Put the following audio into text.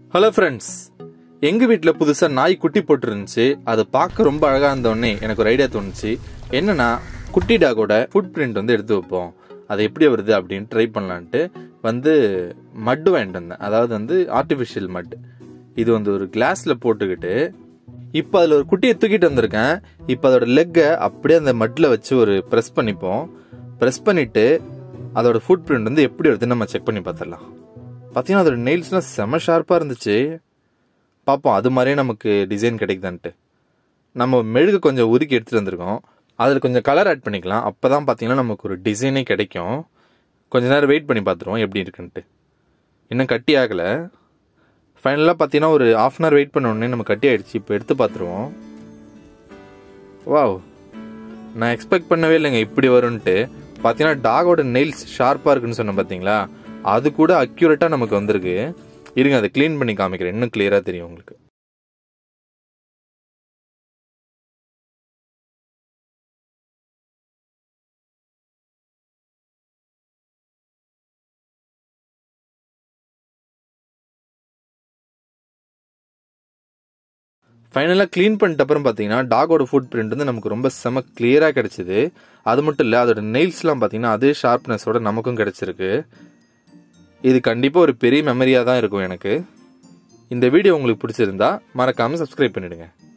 hello friends எங்க வீட்டில் புதுசாக நாய் குட்டி போட்டுருந்துச்சு அது பார்க்க ரொம்ப அழகாக இருந்தோடனே எனக்கு ஒரு ஐடியா தோணுச்சு என்னன்னா குட்டி டாகோட ஃபுட் பிரிண்ட் வந்து எடுத்து வைப்போம் அது எப்படி வருது அப்படின்னு ட்ரை பண்ணலான்ட்டு வந்து மட்டு வாங்கிட்டு வந்தேன் அதாவது வந்து ஆர்டிஃபிஷியல் மட் இது வந்து ஒரு கிளாஸில் போட்டுக்கிட்டு இப்போ அதில் ஒரு குட்டியை தூக்கிட்டு வந்திருக்கேன் இப்போ அதோட லெக்கை அப்படியே அந்த மட்டில் வச்சு ஒரு ப்ரெஸ் பண்ணிப்போம் ப்ரெஸ் பண்ணிட்டு அதோட ஃபுட் பிரிண்ட் வந்து எப்படி வருதுன்னு நம்ம செக் பண்ணி பார்த்துடலாம் பார்த்தீங்கன்னா அதோட நெயில்ஸ்லாம் செம ஷார்ப்பாக இருந்துச்சு பார்ப்போம் அது மாதிரியே நமக்கு டிசைன் கிடைக்குதான்ட்டு நம்ம மெழுகு கொஞ்சம் உருக்கி எடுத்துகிட்டு வந்திருக்கோம் அதில் கொஞ்சம் கலர் ஆட் பண்ணிக்கலாம் அப்போ தான் பார்த்தீங்கன்னா நமக்கு ஒரு டிசைனே கிடைக்கும் கொஞ்ச நேரம் வெயிட் பண்ணி பார்த்துருவோம் எப்படி இருக்குன்ட்டு இன்னும் கட்டி ஆகலை ஃபைனலாக பார்த்தீங்கன்னா ஒரு ஆஃப் அன் ஹவர் வெயிட் பண்ண உடனே நம்ம கட்டி ஆயிடுச்சு இப்போ எடுத்து பார்த்துருவோம் வாவ் நான் எக்ஸ்பெக்ட் பண்ணவே இல்லைங்க இப்படி வரும்ன்ட்டு பார்த்தீங்கன்னா டாகோட நெயில்ஸ் ஷார்ப்பாக இருக்குன்னு சொன்னேன் பார்த்தீங்களா அது கூட அக்யூரேட்டாக நமக்கு வந்திருக்கு இருங்க அதை க்ளீன் பண்ணி காமிக்கிறேன் இன்னும் கிளியராக தெரியும் உங்களுக்கு ஃபைனலாக க்ளீன் பண்ணிட்ட அப்புறம் பார்த்தீங்கன்னா டாகோட ஃபுட் பிரிண்ட் வந்து நமக்கு ரொம்ப செம கிளியராக கிடச்சிது அது மட்டும் இல்லை அதோட நெயில்ஸ்லாம் பார்த்தீங்கன்னா அதே ஷார்ப்னஸோட நமக்கும் கிடச்சிருக்கு இது கண்டிப்பாக ஒரு பெரிய மெமரியாக தான் இருக்கும் எனக்கு இந்த வீடியோ உங்களுக்கு பிடிச்சிருந்தா மறக்காமல் சப்ஸ்கிரைப் பண்ணிடுங்க